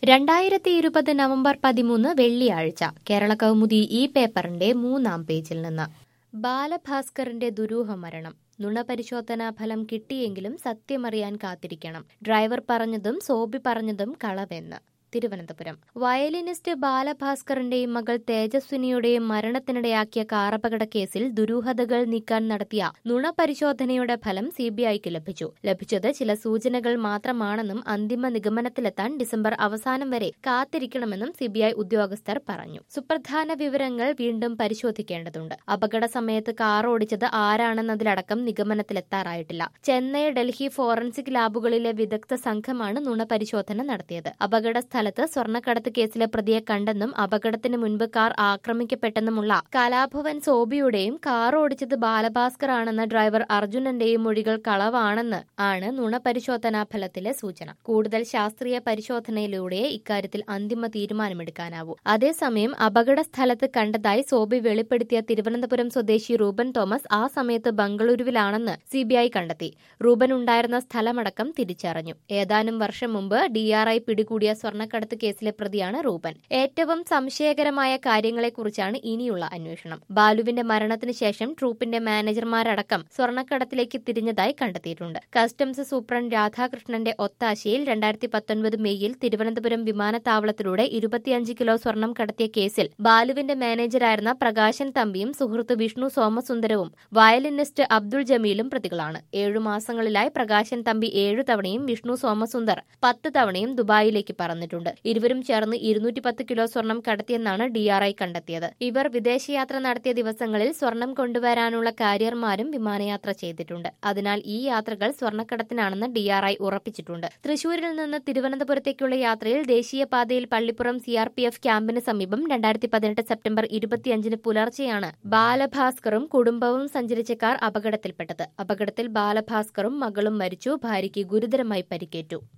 രണ്ടായിരത്തി ഇരുപത് നവംബർ പതിമൂന്ന് വെള്ളിയാഴ്ച കേരള കൗമുദി ഈ പേപ്പറിന്റെ മൂന്നാം പേജിൽ നിന്ന് ബാലഭാസ്കറിന്റെ ദുരൂഹ മരണം നുണപരിശോധനാ ഫലം കിട്ടിയെങ്കിലും സത്യമറിയാൻ കാത്തിരിക്കണം ഡ്രൈവർ പറഞ്ഞതും സോബി പറഞ്ഞതും കളവെന്ന് തിരുവനന്തപുരം വയലിനിസ്റ്റ് ബാലഭാസ്കറിന്റെയും മകൾ തേജസ്വിനിയുടെയും മരണത്തിനിടയാക്കിയ കാറപകട കേസിൽ ദുരൂഹതകൾ നീക്കാൻ നടത്തിയ നുണപരിശോധനയുടെ ഫലം സിബിഐക്ക് ലഭിച്ചു ലഭിച്ചത് ചില സൂചനകൾ മാത്രമാണെന്നും അന്തിമ നിഗമനത്തിലെത്താൻ ഡിസംബർ അവസാനം വരെ കാത്തിരിക്കണമെന്നും സിബിഐ ഉദ്യോഗസ്ഥർ പറഞ്ഞു സുപ്രധാന വിവരങ്ങൾ വീണ്ടും പരിശോധിക്കേണ്ടതുണ്ട് അപകട സമയത്ത് കാർ ഓടിച്ചത് ആരാണെന്നതിലടക്കം നിഗമനത്തിലെത്താറായിട്ടില്ല ചെന്നൈ ഡൽഹി ഫോറൻസിക് ലാബുകളിലെ വിദഗ്ധ സംഘമാണ് നുണപരിശോധന നടത്തിയത് അപകട സ്ഥലത്ത് സ്വർണ്ണക്കടത്ത് കേസിലെ പ്രതിയെ കണ്ടെന്നും അപകടത്തിന് മുൻപ് കാർ ആക്രമിക്കപ്പെട്ടെന്നുമുള്ള കലാഭവൻ സോബിയുടെയും കാർ ഓടിച്ചത് ബാലഭാസ്കർ ആണെന്ന ഡ്രൈവർ അർജുനന്റെയും മൊഴികൾ കളവാണെന്ന് ആണ് നുണപരിശോധനാ ഫലത്തിലെ സൂചന കൂടുതൽ ശാസ്ത്രീയ പരിശോധനയിലൂടെ ഇക്കാര്യത്തിൽ അന്തിമ തീരുമാനമെടുക്കാനാവൂ അതേസമയം അപകട സ്ഥലത്ത് കണ്ടതായി സോബി വെളിപ്പെടുത്തിയ തിരുവനന്തപുരം സ്വദേശി റൂബൻ തോമസ് ആ സമയത്ത് ബംഗളൂരുവിലാണെന്ന് സിബിഐ കണ്ടെത്തി റൂബൻ ഉണ്ടായിരുന്ന സ്ഥലമടക്കം തിരിച്ചറിഞ്ഞു ഏതാനും വർഷം മുമ്പ് ഡിആർഐ പിടികൂടിയ സ്വർണ്ണക്കടത്ത് കേസിലെ പ്രതിയാണ് റൂബൻ ഏറ്റവും സംശയകരമായ കാര്യങ്ങളെക്കുറിച്ചാണ് ഇനിയുള്ള അന്വേഷണം ബാലുവിന്റെ മരണത്തിന് ശേഷം ട്രൂപ്പിന്റെ മാനേജർമാരടക്കം സ്വർണ്ണക്കടത്തിലേക്ക് തിരിഞ്ഞതായി കണ്ടെത്തിയിട്ടുണ്ട് കസ്റ്റംസ് സൂപ്രണ്ട് രാധാകൃഷ്ണന്റെ ഒത്താശയിൽ രണ്ടായിരത്തി പത്തൊൻപത് മെയ്യിൽ തിരുവനന്തപുരം വിമാനത്താവളത്തിലൂടെ ഇരുപത്തിയഞ്ച് കിലോ സ്വർണം കടത്തിയ കേസിൽ ബാലുവിന്റെ മാനേജരായിരുന്ന പ്രകാശൻ തമ്പിയും സുഹൃത്ത് വിഷ്ണു സോമസുന്ദരവും വയലിനിസ്റ്റ് അബ്ദുൾ ജമീലും പ്രതികളാണ് ഏഴു മാസങ്ങളിലായി പ്രകാശൻ തമ്പി ഏഴു തവണയും വിഷ്ണു സോമസുന്ദർ പത്ത് തവണയും ദുബായിലേക്ക് പറന്നിട്ടുണ്ട് ഇരുവരും ചേർന്ന് ഇരുന്നൂറ്റി പത്ത് കിലോ സ്വർണം കടത്തിയെന്നാണ് ഡിആർഐ കണ്ടെത്തിയത് ഇവർ വിദേശയാത്ര നടത്തിയ ദിവസങ്ങളിൽ സ്വർണം കൊണ്ടുവരാനുള്ള കാരിയർമാരും വിമാനയാത്ര ചെയ്തിട്ടുണ്ട് അതിനാൽ ഈ യാത്രകൾ സ്വർണ്ണക്കടത്തിനാണെന്ന് ഡിആർഐ ഉറപ്പിച്ചിട്ടുണ്ട് തൃശൂരിൽ നിന്ന് തിരുവനന്തപുരത്തേക്കുള്ള യാത്രയിൽ ദേശീയപാതയിൽ പള്ളിപ്പുറം സിആർപിഎഫ് ക്യാമ്പിന് സമീപം രണ്ടായിരത്തി പതിനെട്ട് സെപ്റ്റംബർ ഇരുപത്തിയഞ്ചിന് പുലർച്ചെയാണ് ബാലഭാസ്കറും കുടുംബവും സഞ്ചരിച്ച കാർ അപകടത്തിൽപ്പെട്ടത് അപകടത്തിൽ ബാലഭാസ്കറും മകളും മരിച്ചു ഭാര്യയ്ക്ക് ഗുരുതരമായി പരിക്കേറ്റു